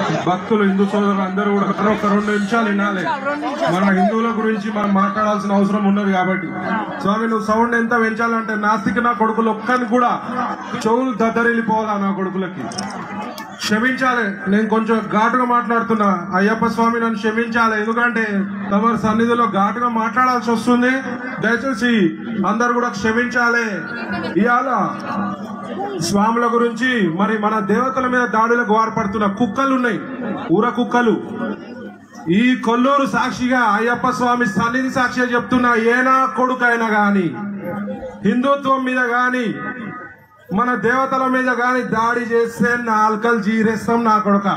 భక్తులు హిందూ సోదరులు అందరూ కూడా ఒక రెండు నిమిషాలు వినాలి మన హిందువుల గురించి మనం మాట్లాడాల్సిన అవసరం ఉన్నది కాబట్టి స్వామి నువ్వు సౌండ్ ఎంత పెంచాలంటే నాస్తిక నా కొడుకులు ఒక్కని కూడా చెవులు దద్దరిల్లిపోవాలా నా కొడుకులకి క్షమించాలి నేను కొంచెం ఘాటుగా మాట్లాడుతున్నా అయ్యప్ప స్వామి నన్ను క్షమించాలి ఎందుకంటే తమరి సన్నిధిలో ఘాటుగా మాట్లాడాల్సి వస్తుంది దయచేసి అందరు కూడా క్షమించాలి ఇవాళ స్వాముల గురించి మరి మన దేవతల మీద దాడులకు వారపడుతున్న కుక్కలు ఉన్నాయి ఊర కుక్కలు ఈ కొల్లూరు సాక్షిగా అయ్యప్ప స్వామి సన్నిధి సాక్షిగా చెప్తున్నా ఏనా కొడుకైనా గాని హిందుత్వం మీద గాని మన దేవతల మీద గాని దాడి చేస్తే నాల్కలు జీరేస్తాం నా కొడుక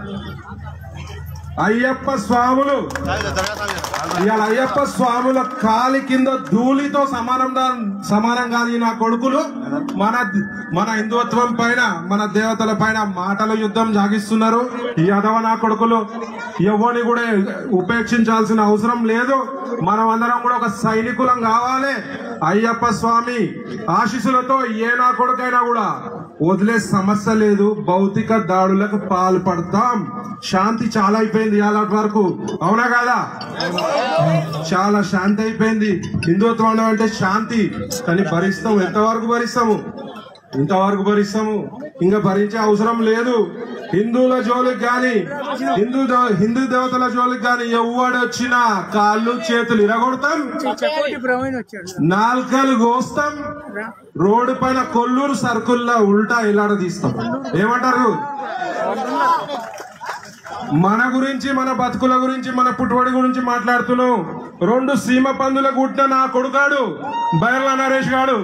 అయ్యప్ప స్వాములు ఇవాళ అయ్యప్ప స్వాముల కాలి కింద ధూళితో సమానం సమానం కాదు ఈ నా కొడుకులు మన మన హిందుత్వం పైన మన దేవతల పైన మాటల యుద్ధం జాగిస్తున్నారు ఈ అదవ నా కొడుకులు ఎవరిని కూడా ఉపేక్షించాల్సిన అవసరం లేదు మనం అందరం కూడా ఒక సైనికులం కావాలి అయ్యప్ప స్వామి ఆశీస్సులతో ఏ నా కొడుకైనా కూడా వదిలే సమస్య లేదు భౌతిక దాడులకు పాల్పడతాం శాంతి చాలా అయిపోయింది ఇవాళ వరకు అవునా కాదా చాలా శాంతి అయిపోయింది హిందుత్వం అంటే శాంతి కానీ భరిస్తాము ఎంతవరకు భరిస్తాము ఇంతవరకు భరిస్తాము ఇంకా భరించే అవసరం లేదు హిందువుల జోలికి గాని హిందూ దేవ- హిందూ దేవతల జోలికి గాని ఎవడొచ్చినా కాళ్ళు చేతులు ఇరగొడతాం చకోటి ప్రవీణ్ వచ్చాడు నాలుకలు కోస్తాం రోడ్డు పైన కొల్లూరు సర్కుల్లో ఉల్టా ఇలాడ తీస్తాం ఏమంటారు మన గురించి మన బతుకుల గురించి మన పుట్టుబడి గురించి మాట్లాడుతున్నాం రెండు సీమ పందుల గుట్టిన నా కొడుకాడు బైర్ల నరేష్ గాడు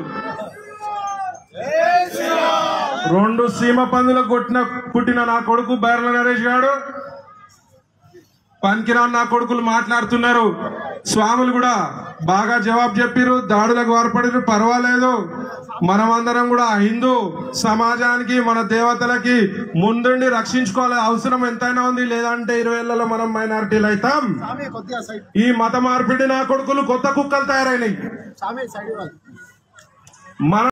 రెండు సీమ పందుల కొట్టిన పుట్టిన నా కొడుకు బైర్ల నరేష్ గాడు పనికిరాని నా కొడుకులు మాట్లాడుతున్నారు స్వాములు కూడా బాగా జవాబు చెప్పిరు దాడులకు వారపడిరు పర్వాలేదు మనమందరం కూడా హిందూ సమాజానికి మన దేవతలకి ముందుండి రక్షించుకోవాలి అవసరం ఎంతైనా ఉంది లేదంటే ఇరవై ఏళ్లలో మనం మైనారిటీలు అవుతాం ఈ మత మార్పిడి నా కొడుకులు కొత్త కుక్కలు తయారైనాయి మన